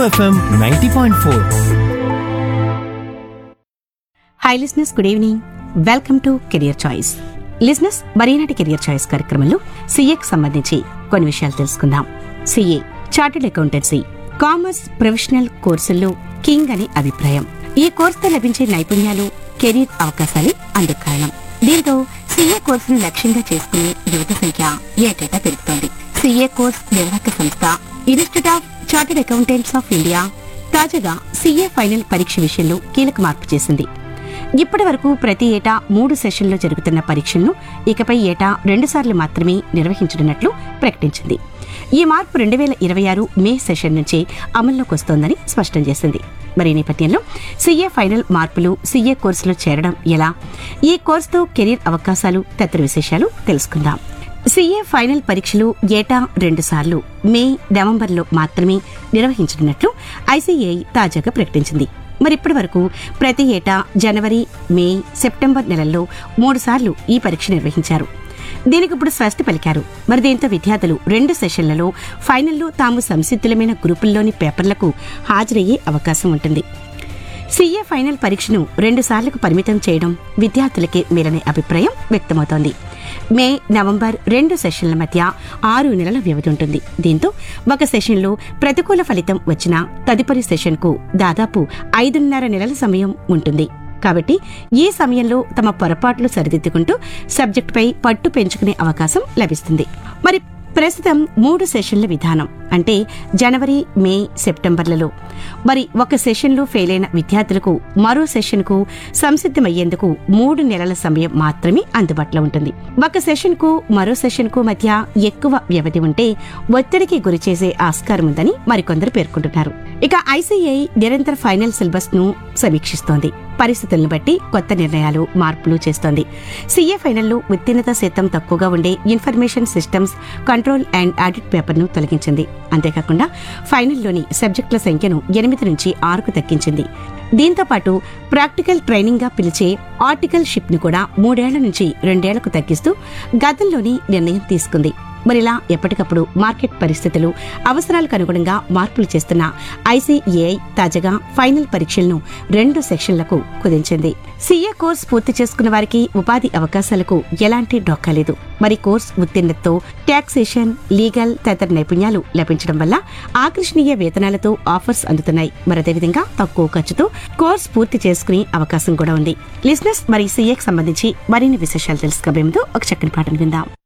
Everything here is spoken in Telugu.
FM ninety point four hi listeners good evening welcome to career choice listeners మరీనాటి కెరియర్ చాయిస్ కార్యక్రమంలో సీఏకి సంబంధించి కొన్ని విషయాలు తెలుసుకుందాం CA chartered accountancy commerce professional కోర్సుల్లో కింగ్ అనే అభిప్రాయం ఈ కోర్సుతో లభించే నైపుణ్యాలు కెరీర్ అవకాశాలే అందుకు కారణం దీంతో సీఏ కోర్సును లక్ష్యంగా చేసుకునే యువత సంఖ్య ఏటేటా పెరుగుతోంది సీఏ కోర్స్ నిర్వాహక సంస్థ Institute of Chartered Accountants of India తాజాగా సీఏ ఫైనల్ పరీక్ష విషయంలో కీలక మార్పు చేసింది ఇప్పటి వరకు ప్రతి ఏటా మూడు సెషన్లు జరుగుతున్న పరీక్షలను ఇకపై ఏటా రెండుసార్లు మాత్రమే నిర్వహించనున్నట్లు ప్రకటించింది ఈ మార్పు రెండు వేల ఇరవై ఆరు మే సెషన్ నుంచే అమల్లోకి వస్తోందని స్పష్టం చేసింది మరి ఈ నేపథ్యంలో సీఏ ఫైనల్ మార్పులు సీఏ కోర్సులో చేరడం ఎలా ఈ కోర్సుతో కెరీర్ అవకాశాలు తదితర విశేషాలు తెలుసుకుందాం సీఏ ఫైనల్ పరీక్షలు ఏటా రెండు సార్లు మే నవంబర్లో మాత్రమే నిర్వహించనున్నట్లు ఐసీఏఐ తాజాగా ప్రకటించింది మరి ఇప్పటి వరకు ప్రతి ఏటా జనవరి మే సెప్టెంబర్ నెలల్లో మూడు సార్లు ఈ పరీక్ష నిర్వహించారు దీనికి ఇప్పుడు స్వస్తి పలికారు మరి దీంతో విద్యార్థులు రెండు సెషన్లలో ఫైనల్లో తాము సంసిద్ధులమైన గ్రూపుల్లోని పేపర్లకు హాజరయ్యే అవకాశం ఉంటుంది సీఏ ఫైనల్ పరీక్షను రెండు సార్లకు పరిమితం చేయడం విద్యార్థులకే మేలనే అభిప్రాయం వ్యక్తమవుతోంది మే నవంబర్ రెండు సెషన్ల మధ్య ఆరు నెలల వ్యవధి ఉంటుంది దీంతో ఒక సెషన్లో ప్రతికూల ఫలితం వచ్చినా తదుపరి సెషన్కు దాదాపు ఐదున్నర నెలల సమయం ఉంటుంది కాబట్టి ఈ సమయంలో తమ పొరపాట్లు సరిదిద్దుకుంటూ సబ్జెక్టుపై పట్టు పెంచుకునే అవకాశం లభిస్తుంది మరి ప్రస్తుతం మూడు సెషన్ల విధానం అంటే జనవరి మే సెప్టెంబర్లలో మరి ఒక సెషన్లో ఫెయిల్ అయిన విద్యార్థులకు మరో సెషన్కు సంసిద్ధమయ్యేందుకు మూడు నెలల సమయం మాత్రమే అందుబాటులో ఉంటుంది ఒక సెషన్కు మరో సెషన్కు మధ్య ఎక్కువ వ్యవధి ఉంటే ఒత్తిడికి గురి చేసే ఆస్కారం ఉందని మరికొందరు పేర్కొంటున్నారు ఇక ఐసీఐ నిరంతర ఫైనల్ సిలబస్ ను సమీక్షిస్తోంది పరిస్థితులను బట్టి కొత్త నిర్ణయాలు మార్పులు చేస్తోంది సీఏ ఫైనల్లో ఉత్తీర్ణత శాతం తక్కువగా ఉండే information systems control and audit పేపర్ను తొలగించింది అంతేకాకుండా ఫైనల్లోని సబ్జెక్టుల సంఖ్యను ఎనిమిది నుంచి ఆరుకు తగ్గించింది దీంతో పాటు ప్రాక్టికల్ ట్రైనింగ్ గా పిలిచే ఆర్టికల్ షిప్ ను కూడా మూడేళ్ల నుంచి రెండేళ్లకు తగ్గిస్తూ గతంలోని నిర్ణయం తీసుకుంది మరిలా ఎప్పటికప్పుడు మార్కెట్ పరిస్థితులు అవసరాలకు అనుగుణంగా మార్పులు చేస్తున్న ఐసీఏఐ తాజాగా ఫైనల్ పరీక్షలను రెండు సెక్షన్లకు కుదించింది సీఏ కోర్స్ పూర్తి చేసుకున్న వారికి ఉపాధి అవకాశాలకు ఎలాంటి డొక్కా లేదు మరి కోర్స్ ఉత్తీర్ణతతో టాక్సేషన్ లీగల్ తదితర నైపుణ్యాలు లభించడం వల్ల ఆకర్షణీయ వేతనాలతో ఆఫర్స్ అందుతున్నాయి మరి అదేవిధంగా తక్కువ ఖర్చుతో కోర్స్ పూర్తి చేసుకునే అవకాశం కూడా ఉంది లిజినెస్ మరి సీఏకి సంబంధించి మరిన్ని విశేషాలు తెలుసుకోబోయే ముందు ఒక చక్కని పాటను విందాం